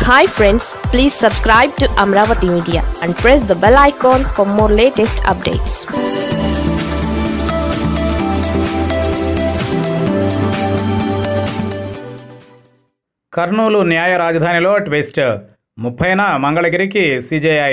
hi friends please subscribe to Amaravati media and press the bell icon for more latest updates Kurnool న్యాయ రాజధానిలో twist ముప్పైన మంగళగిరికి CJI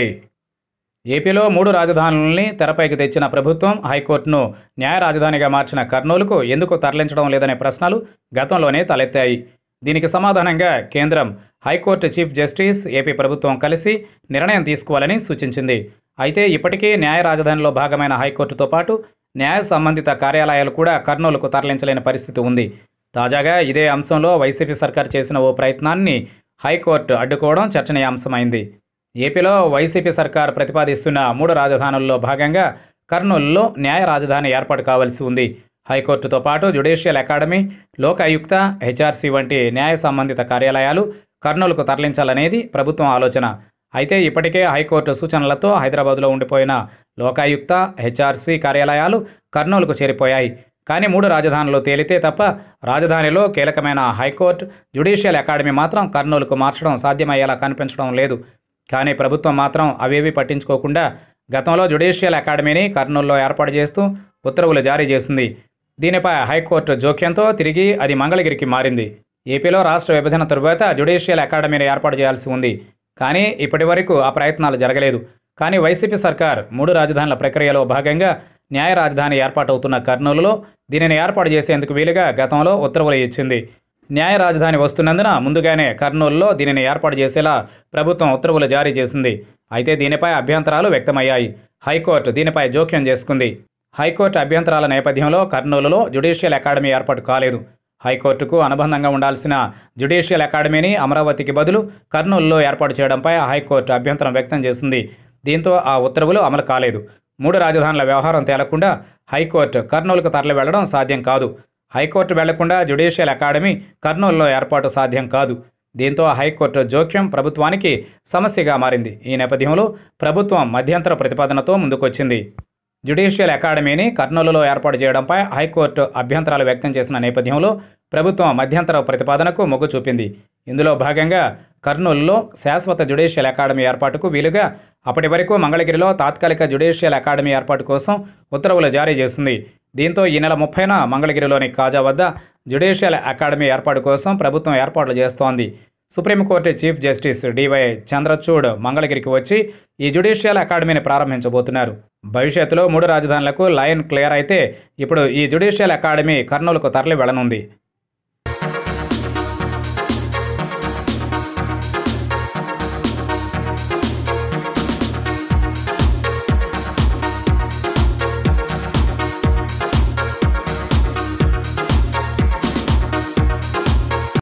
ఏపీలో మూడు రాజధానుల్ని తెరపైకి తెచ్చిన ప్రభుత్వం హైకోర్టును న్యాయ రాజధానిగా మార్చిన కర్నూలుకు ఎందుకు తరలించడం లేదనే ప్రశ్నలు గతంలోనే తలెత్తాయి దీనికి సమాధానంగా కేంద్రం హైకోర్టు చీఫ్ జస్టిస్ ఏపీ ప్రభుత్వం కలిసి నిర్ణయం తీసుకోవాలని సూచించింది అయితే ఇప్పటికీ న్యాయ రాజధానిలో భాగమైన హైకోర్టుతో పాటు న్యాయ సంబంధిత కార్యాలయాలు కూడా కర్నూలుకు తరలించలేని పరిస్థితి ఉంది తాజాగా ఇదే అంశంలో వైసీపీ సర్కార్ చేసిన ఓ ప్రయత్నాన్ని హైకోర్టు అడ్డుకోవడం చర్చనీయాంశమైంది ఏపీలో వైసీపీ సర్కార్ ప్రతిపాదిస్తున్న మూడు రాజధానుల్లో భాగంగా కర్నూలులో న్యాయ రాజధాని ఏర్పాటు కావాల్సి ఉంది హైకోర్టుతో పాటు జ్యుడిషియల్ అకాడమీ లోకాయుక్త హెచ్ఆర్సీ వంటి న్యాయ సంబంధిత కార్యాలయాలు కర్నూలుకు తరలించాలనేది ప్రభుత్వం ఆలోచన అయితే ఇప్పటికే హైకోర్టు సూచనలతో హైదరాబాద్లో ఉండిపోయిన లోకాయుక్త హెచ్ఆర్సీ కార్యాలయాలు కర్నూలుకు చేరిపోయాయి కానీ మూడు రాజధానులు తేలితే తప్ప రాజధానిలో కీలకమైన హైకోర్టు జ్యుడిషియల్ అకాడమీ మాత్రం కర్నూలుకు మార్చడం సాధ్యమయ్యేలా కనిపించడం లేదు కానీ ప్రభుత్వం మాత్రం అవేవి పట్టించుకోకుండా గతంలో జ్యుడిషియల్ అకాడమీని కర్నూలులో ఏర్పాటు చేస్తూ ఉత్తర్వులు జారీ చేసింది దీనిపై హైకోర్టు జోక్యంతో తిరిగి అది మంగళగిరికి మారింది ఏపీలో రాష్ట్ర విభజన తరువాత జ్యుడిషియల్ అకాడమీని ఏర్పాటు చేయాల్సి ఉంది కానీ ఇప్పటి వరకు ఆ ప్రయత్నాలు జరగలేదు కానీ వైసీపీ సర్కార్ మూడు రాజధానుల ప్రక్రియలో భాగంగా న్యాయ రాజధాని ఏర్పాటవుతున్న కర్నూలులో దీనిని ఏర్పాటు చేసేందుకు వీలుగా గతంలో ఉత్తర్వులు ఇచ్చింది న్యాయ రాజధాని వస్తున్నందున ముందుగానే కర్నూలులో దీనిని ఏర్పాటు చేసేలా ప్రభుత్వం ఉత్తర్వులు జారీ చేసింది అయితే దీనిపై అభ్యంతరాలు వ్యక్తమయ్యాయి హైకోర్టు దీనిపై జోక్యం చేసుకుంది హైకోర్టు అభ్యంతరాల నేపథ్యంలో కర్నూలులో జ్యుడిషియల్ అకాడమీ ఏర్పాటు కాలేదు హైకోర్టుకు అనుబంధంగా ఉండాల్సిన జ్యుడిషియల్ అకాడమీని అమరావతికి బదులు కర్నూలులో ఏర్పాటు చేయడంపై హైకోర్టు అభ్యంతరం వ్యక్తం చేసింది దీంతో ఆ ఉత్తర్వులు అమలు కాలేదు మూడు రాజధానుల వ్యవహారం తేలకుండా హైకోర్టు కర్నూలుకు తరలి వెళ్లడం సాధ్యం కాదు హైకోర్టు వెళ్లకుండా జ్యుడిషియల్ అకాడమీ కర్నూలులో ఏర్పాటు సాధ్యం కాదు దీంతో హైకోర్టు జోక్యం ప్రభుత్వానికి సమస్యగా మారింది ఈ నేపథ్యంలో ప్రభుత్వం మధ్యంతర ప్రతిపాదనతో ముందుకొచ్చింది జ్యుడిషియల్ అకాడమీని కర్నూలులో ఏర్పాటు చేయడంపై హైకోర్టు అభ్యంతరాలు వ్యక్తం చేసిన నేపథ్యంలో ప్రభుత్వం మధ్యంతర ప్రతిపాదనకు మొగ్గు చూపింది ఇందులో భాగంగా కర్నూలులో శాశ్వత జ్యుడిషియల్ అకాడమీ ఏర్పాటుకు వీలుగా అప్పటి వరకు మంగళగిరిలో తాత్కాలిక జ్యుడిషియల్ అకాడమీ ఏర్పాటు కోసం ఉత్తర్వులు జారీ చేసింది దీంతో ఈ నెల ముప్పైన మంగళగిరిలోని కాజా వద్ద జ్యుడిషియల్ అకాడమీ ఏర్పాటు కోసం ప్రభుత్వం ఏర్పాట్లు చేస్తోంది supreme court chief justice DY Chandrachud మంగళగిరికి వచ్చి ఈ జ్యుడిషియల్ అకాడమీని ప్రారంభించబోతున్నారు భవిష్యత్తులో మూడు రాజధానులకు లైన్ క్లియర్ అయితే ఇప్పుడు ఈ జ్యుడిషియల్ అకాడమీ కర్నూలుకు తరలి వెళ్లనుంది